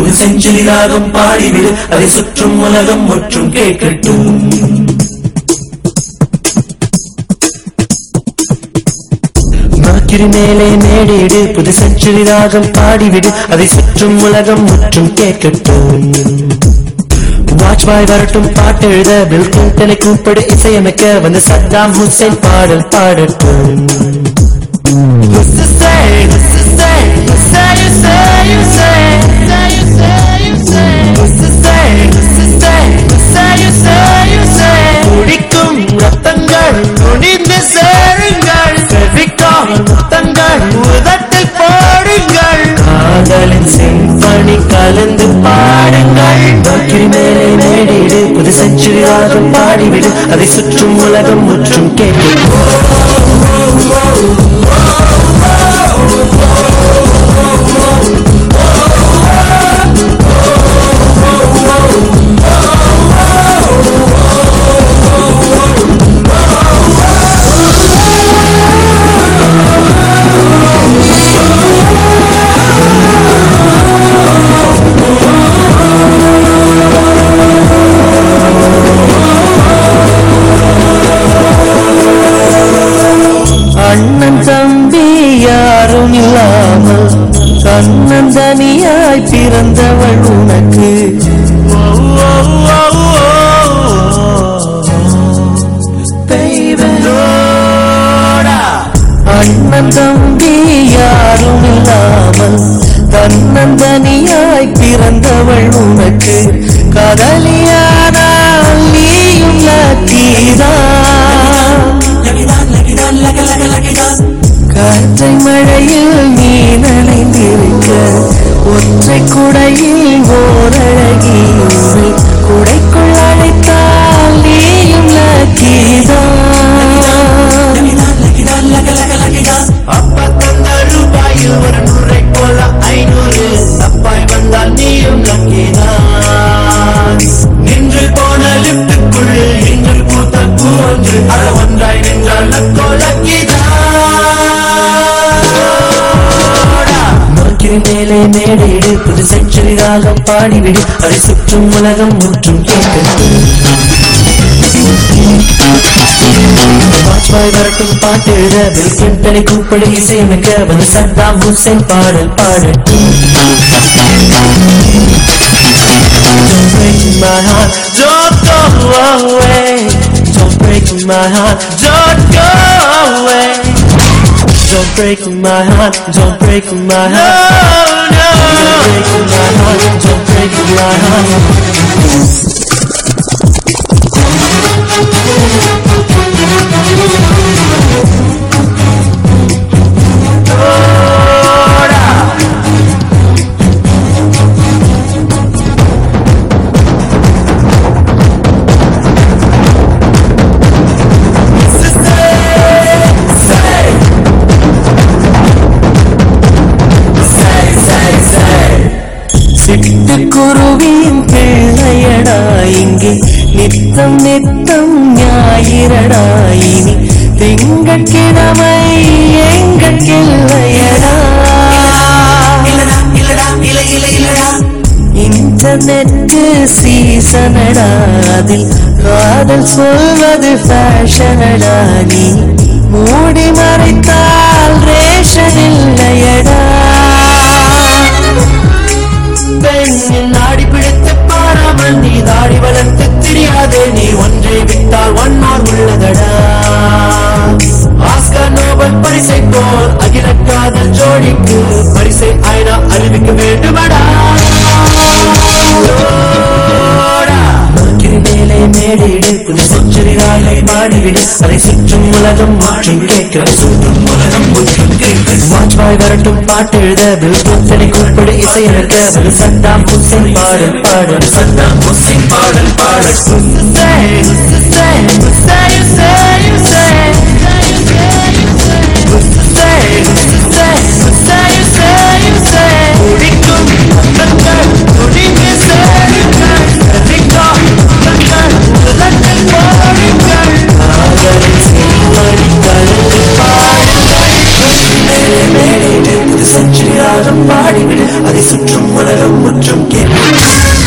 புது செஞ்சுரி ராகம் பாடிவிடு அதை சுற்றும் உலகம் முற்றும் கேட்கட்டும் மாக்கிரி மேலே மேடிடு புது செஞ்சுரி ராகம் பாடிவிடு அதை சுற்றும் உலகம் முற்றும் கேட்கட்டும் வாஜ்பாய் வரட்டும் பாட்டு எழுத பில் கிளின்டனை கூப்பிடு இசையமைக்க வந்து சத்தாம் ஹுசைன் பாடல் பாடட்டும் Hussein, Hussein, Hussein, Hussein, Hussein, Hussein, Hussein, Hussein, Hussein, Hussein. துடிக்கும் ரத்தங்கள் துணிந்து சேருங்கள் செவிக்கால் முத்தங்கள் உதட்டில் போடுங்கள் காதலின் சிம்பனி கலந்து பாடுங்கள் வாக்கில் மேலே மேடிடு புது செஞ்சுரி ராகம் பாடிவிடு அதை சுற்றும் உலகம் முற்றும் கேட்கும் அண்ணன் தம்பி யாரும் இல்லாமல் கண்ணன் தனியாய் பிறந்தவள் உனக்கு அண்ணன் தம்பி யாரும் இல்லாமல் தன்னன் தனியாய் பிறந்தவள் உனக்கு கதலியானால் நீயும் லக்கீதான் காற்றை மழையில் நீ நனைந்திருக்க ஒற்றை குடையில் ஓரழகி உன்னை குடைக்குள் அழைத்தால் நீயும் அப்பா தந்த ரூபாயில் ஒரு நூறை போல ஐநூறு தப்பாய் வந்தால் நீயும் லக்கிதான் நின்று போன லிப்டுக்குள் இன்று பூத்த பூ ஒன்று அழ ஒன்றாய் நின்றால் லக்கோ லக்கிதான் மேலே மேடையிடு புது செஞ்சுரி ராகம் பாடிவிடு அதை சுற்றும் உலகம் முற்றும் கேட்கட்டும் வாஜ்பாய் வரட்டும் பாட்டு எழுத பில் கிளின்டனை கூப்பிடு இசையமைக்க வந்து சத்தாம் ஹுசைன் பாடல் பாடட்டும் Don't break my heart, don't go away. Don't break my heart, don't go away. Don't break my heart, don't break my heart. No, no. Don't break my heart, don't break my heart. சிட்டுக்குருவியின் பிள்ளையடா இங்கே நித்தம் நித்தம் ஞாயிறடா இனி திங்கட்கிழமை எங்கள் கிள்ளையடா internet சீசனடா அதில் காதல் சொல்வது ஃபேஷனடா நீ மூடி மறைத்தால் ரேஷன் இல்லையடா பெண்ணின் நாடி பிடித்து பாராமல் நீ தாடி வளர்த்து தெரியாதே நீ ஒன்றை விட்டால் ஒன்னார் உள்ளதடா ஆஸ்கர் நோபல் பரிசை போல் அகில காதல் ஜோடிக்கு பரிசை ஐநா அறிவிக்க வேண்டுமடா மாக்கிரி மேலே மேடையிடு புது செஞ்சுரி ராகை பாடிவிடு அதை சுற்றும் உலகம் மாற்றும் கேட்கிற சுற்றும் உலகம் முற்றும் கேட்கிற வாஜ்பாய் வரட்டும் பாட்டு எழுத பில் கிளின்டனை கூப்பிடு இசையமைக்க ஒரு சத்தாம் ஹுசைன் பாடல் பாடல் சத்தாம் ஹுசைன் பாடல் பாடல் Hussein, Hussein, Hussein, Hussein, Hussein. Hussein, Hussein, Hussein, Hussein, Hussein. குடிக்கும் ரத்தங்கள் குடிக்கு சேருங்கள் கதிக்கா ரத்தங்கள் உலகத்தில் போடுங்கள் காதலின் செம்மணி கலந்து பாடுங்கள் மேலே மேலே புது செஞ்சுரி ராகம் பாடிவிடு அதை சுற்றும் உலகம் முற்றும் கேட்கும்